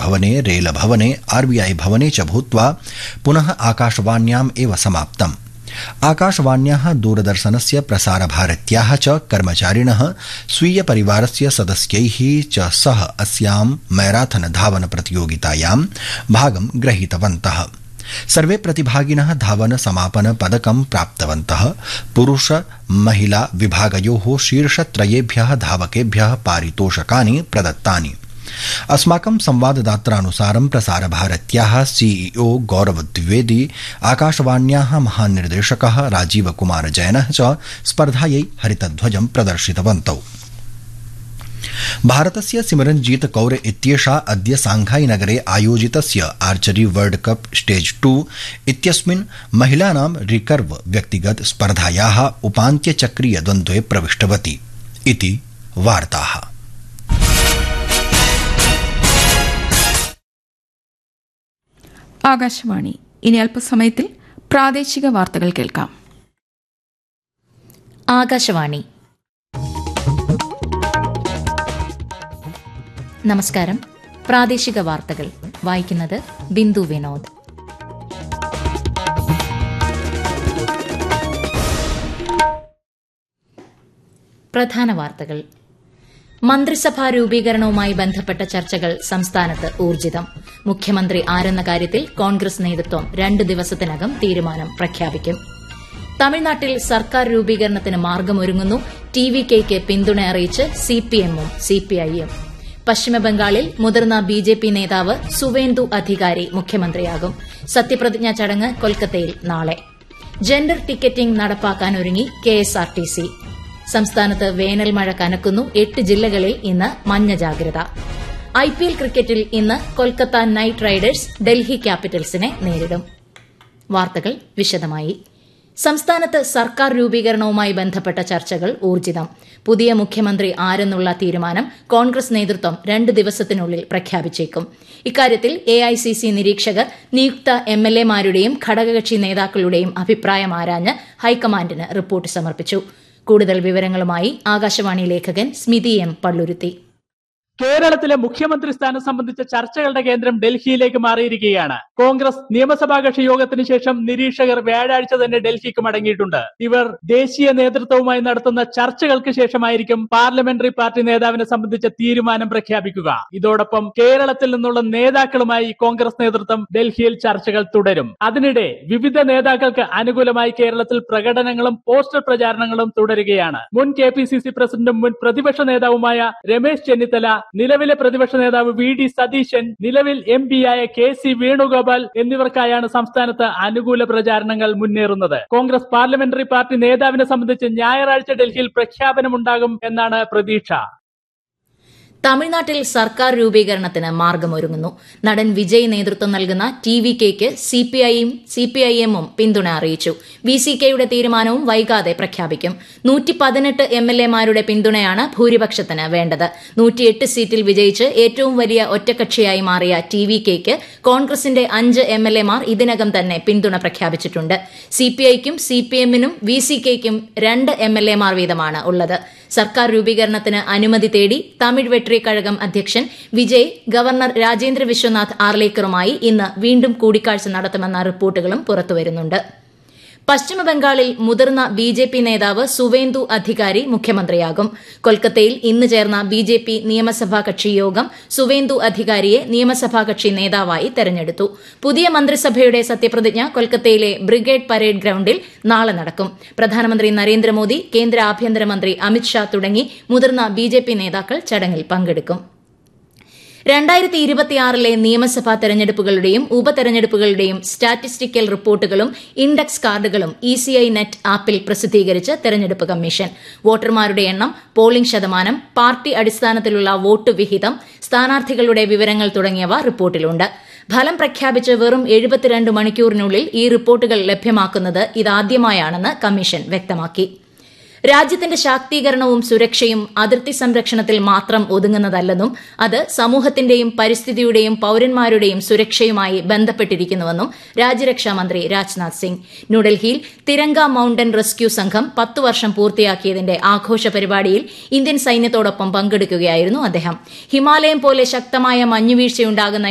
भवने रेलभवने आरबीआई भवने च भूत्वा पुनः आकाशवाण्याम् एव समाप्तम् आकाशवाण्याः दूरदर्शनस्य प्रसारभारत्याः च कर्मचारिणः स्वीय परिवारस्य सदस्यैः च सह अस्यां मैराथन धावन प्रतियोगितायां भागं ग्रहीतवन्तः सर्वे प्रतिभागिनः धावन समापन पदकं प्राप्तवन्तः पुरुष महिला विभागयोः शीर्षत्रयेभ्यः धावकेभ्यः पारितोषकानि प्रदत्तानि अस्माकं संवाददात्रानुसारं प्रसारभारत्याः सीईओ गौरव द्विवेदी आकाशवाण्याः महानिर्देशकः राजीव कुमार जैनः च स्पर्धायै हरितध्वजं प्रदर्शितवन्तौ भारतस्य सिमरनजीत कौर इत्येषा अद्य सांघाई नगरे आयोजितस्य archery world cup stage two इत्यस्मिन् महिलानां रिकर्व व्यक्तिगत स्पर्धायाः उपान्त्यचक्रीय द्वन्द्वे प्रविष्टवती इति वार्ताः ആകാശവാണി ഇനി അല്പസമയത്തിൽ പ്രാദേശിക വാർത്തകൾ കേൾക്കാം ആകാശവാണി നമസ്കാരം പ്രാദേശിക വാർത്തകൾ വായിക്കുന്നത് ബിന്ദു വിനോദ് പ്രധാന വാർത്തകൾ മന്ത്രിസഭാ രൂപീകരണവുമായി ബന്ധപ്പെട്ട ചർച്ചകൾ സംസ്ഥാനത്ത് ഊർജിതം മുഖ്യമന്ത്രി ആരെന്ന കാര്യത്തിൽ കോൺഗ്രസ് നേതൃത്വം രണ്ട് ദിവസത്തിനകം തീരുമാനം പ്രഖ്യാപിക്കും തമിഴ്നാട്ടിൽ സർക്കാർ രൂപീകരണത്തിന് മാർഗമൊരുങ്ങുന്നു ടി വി കെയ്ക്ക് പിന്തുണ അറിയിച്ച് സിപിഎമ്മും സിപിഐയും പശ്ചിമബംഗാളിൽ മുതിർന്ന ബി ജെ പി നേതാവ് സുവേന്ദു അധികാരി മുഖ്യമന്ത്രിയാകും സത്യപ്രതിജ്ഞാ ചടങ്ങ് കൊൽക്കത്തയിൽ നാളെ ജെൻഡർ ടിക്കറ്റിംഗ് നടപ്പാക്കാനൊരുങ്ങി കെഎസ്ആർടിസി സംസ്ഥാനത്ത് വേനൽ മഴ കനക്കുന്നു എട്ട് ജില്ലകളിൽ ഇന്ന് മഞ്ഞ ജാഗ്രത ഐപിഎൽ ക്രിക്കറ്റിൽ ഇന്ന് കൊൽക്കത്ത നൈറ്റ് റൈഡേഴ്സ് ഡൽഹി ക്യാപിറ്റൽസിനെ നേരിടും വാർത്തകൾ വിശദമായി സംസ്ഥാനത്ത് സർക്കാർ രൂപീകരണവുമായി ബന്ധപ്പെട്ട ചർച്ചകൾ ഊർജിതം പുതിയ മുഖ്യമന്ത്രി ആരെന്നുള്ള തീരുമാനം കോൺഗ്രസ് നേതൃത്വം രണ്ട് ദിവസത്തിനുള്ളിൽ പ്രഖ്യാപിച്ചേക്കും ഇക്കാര്യത്തിൽ എഐസിസി നിരീക്ഷകർ നിയുക്ത എംഎൽഎമാരുടെയും ഘടകകക്ഷി നേതാക്കളുടെയും അഭിപ്രായം ആരാഞ്ഞ് ഹൈക്കമാൻഡിന് റിപ്പോർട്ട് സമർപ്പിച്ചു കൂടുതൽ വിവരങ്ങളുമായി ആകാശവാണി ലേഖകൻ സ്മിതി എം പള്ളുരുത്തി കേരളത്തിലെ മുഖ്യമന്ത്രി സ്ഥാനം സംബന്ധിച്ച ചർച്ചകളുടെ കേന്ദ്രം ഡൽഹിയിലേക്ക് മാറിയിരിക്കുകയാണ് കോൺഗ്രസ് നിയമസഭാ കക്ഷി യോഗത്തിന് ശേഷം നിരീക്ഷകർ വ്യാഴാഴ്ച തന്നെ ഡൽഹിക്ക് മടങ്ങിയിട്ടുണ്ട് ഇവർ ദേശീയ നേതൃത്വവുമായി നടത്തുന്ന ചർച്ചകൾക്ക് ശേഷമായിരിക്കും പാർലമെന്ററി പാർട്ടി നേതാവിനെ സംബന്ധിച്ച തീരുമാനം പ്രഖ്യാപിക്കുക ഇതോടൊപ്പം കേരളത്തിൽ നിന്നുള്ള നേതാക്കളുമായി കോൺഗ്രസ് നേതൃത്വം ഡൽഹിയിൽ ചർച്ചകൾ തുടരും അതിനിടെ വിവിധ നേതാക്കൾക്ക് അനുകൂലമായി കേരളത്തിൽ പ്രകടനങ്ങളും പോസ്റ്റർ പ്രചാരണങ്ങളും തുടരുകയാണ് മുൻ കെ പി സി സി പ്രസിഡന്റും മുൻ പ്രതിപക്ഷ നേതാവുമായ രമേശ് ചെന്നിത്തല നിലവിലെ പ്രതിപക്ഷ നേതാവ് വി ഡി സതീശൻ നിലവിൽ എം പിയായ കെ സി വേണുഗോപാൽ എന്നിവർക്കായാണ് സംസ്ഥാനത്ത് അനുകൂല പ്രചാരണങ്ങൾ മുന്നേറുന്നത് കോൺഗ്രസ് പാർലമെന്ററി പാർട്ടി നേതാവിനെ സംബന്ധിച്ച് ഞായറാഴ്ച ഡൽഹിയിൽ പ്രഖ്യാപനമുണ്ടാകും എന്നാണ് പ്രതീക്ഷ തമിഴ്നാട്ടിൽ സർക്കാർ രൂപീകരണത്തിന് മാർഗമൊരുങ്ങുന്നു നടൻ വിജയ് നേതൃത്വം നൽകുന്ന ടി വി കെയ്ക്ക് സിപിഐയും സിപിഐഎമ്മും പിന്തുണ അറിയിച്ചു വി സി കെയുടെ തീരുമാനവും വൈകാതെ പ്രഖ്യാപിക്കും നൂറ്റി പതിനെട്ട് എം എൽ എമാരുടെ പിന്തുണയാണ് ഭൂരിപക്ഷത്തിന് വേണ്ടത് നൂറ്റിയെട്ട് സീറ്റിൽ വിജയിച്ച് ഏറ്റവും വലിയ ഒറ്റക്കക്ഷിയായി മാറിയ ടി വി കെയ്ക്ക് കോൺഗ്രസിന്റെ അഞ്ച് എം എൽ എമാർ ഇതിനകം തന്നെ പിന്തുണ പ്രഖ്യാപിച്ചിട്ടുണ്ട് സിപിഐക്കും സിപിഎമ്മിനും വി സി കെയ്ക്കും രണ്ട് എം എൽ എമാർ വീതമാണ് ഉള്ളത് സർക്കാർ രൂപീകരണത്തിന് അനുമതി തേടി തമിഴ് വെട്രി കഴകം അധ്യക്ഷൻ വിജയ് ഗവർണർ രാജേന്ദ്ര വിശ്വനാഥ് ആർലേക്കറുമായി ഇന്ന് വീണ്ടും കൂടിക്കാഴ്ച നടത്തുമെന്ന റിപ്പോർട്ടുകളും പുറത്തുവരുന്നുണ്ട് പശ്ചിമബംഗാളിൽ മുതിർന്ന ബി ജെ പി നേതാവ് സുവേന്ദു അധികാരി മുഖ്യമന്ത്രിയാകും കൊൽക്കത്തയിൽ ഇന്ന് ചേർന്ന ബി ജെ പി നിയമസഭാ കക്ഷി യോഗം സുവേന്ദു അധികാരിയെ നിയമസഭാ കക്ഷി നേതാവായി തെരഞ്ഞെടുത്തു പുതിയ മന്ത്രിസഭയുടെ സത്യപ്രതിജ്ഞ കൊൽക്കത്തയിലെ ബ്രിഗേഡ് പരേഡ് ഗ്രൌണ്ടിൽ നാളെ നടക്കും പ്രധാനമന്ത്രി നരേന്ദ്രമോദി കേന്ദ്ര ആഭ്യന്തരമന്ത്രി അമിത്ഷാ തുടങ്ങി മുതിർന്ന ബി നേതാക്കൾ ചടങ്ങിൽ പങ്കെടുക്കും രണ്ടായിരത്തി ഇരുപത്തിയാറിലെ നിയമസഭാ തെരഞ്ഞെടുപ്പുകളുടെയും ഉപതെരഞ്ഞെടുപ്പുകളുടെയും സ്റ്റാറ്റിസ്റ്റിക്കൽ റിപ്പോർട്ടുകളും ഇൻഡെക്സ് കാർഡുകളും ഇസിഐ നെറ്റ് ആപ്പിൽ പ്രസിദ്ധീകരിച്ച് തെരഞ്ഞെടുപ്പ് കമ്മീഷൻ വോട്ടർമാരുടെ എണ്ണം പോളിംഗ് ശതമാനം പാർട്ടി അടിസ്ഥാനത്തിലുള്ള വോട്ട് വിഹിതം സ്ഥാനാർത്ഥികളുടെ വിവരങ്ങൾ തുടങ്ങിയവ റിപ്പോർട്ടിലുണ്ട് ഫലം പ്രഖ്യാപിച്ച് വെറും എഴുപത്തിരണ്ട് മണിക്കൂറിനുള്ളിൽ ഈ റിപ്പോർട്ടുകൾ ലഭ്യമാക്കുന്നത് ഇതാദ്യമായാണെന്ന് കമ്മീഷൻ വ്യക്തമാക്കി രാജ്യത്തിന്റെ ശാക്തീകരണവും സുരക്ഷയും അതിർത്തി സംരക്ഷണത്തിൽ മാത്രം ഒതുങ്ങുന്നതല്ലെന്നും അത് സമൂഹത്തിന്റെയും പരിസ്ഥിതിയുടെയും പൌരന്മാരുടെയും സുരക്ഷയുമായി ബന്ധപ്പെട്ടിരിക്കുന്നുവെന്നും രാജ്യരക്ഷാമന്ത്രി രാജ്നാഥ് സിംഗ് ന്യൂഡൽഹിയിൽ തിരങ്ക മൌണ്ടൻ റെസ്ക്യൂ സംഘം പത്തു വർഷം പൂർത്തിയാക്കിയതിന്റെ ആഘോഷ പരിപാടിയിൽ ഇന്ത്യൻ സൈന്യത്തോടൊപ്പം പങ്കെടുക്കുകയായിരുന്നു അദ്ദേഹം ഹിമാലയം പോലെ ശക്തമായ മഞ്ഞുവീഴ്ചയുണ്ടാകുന്ന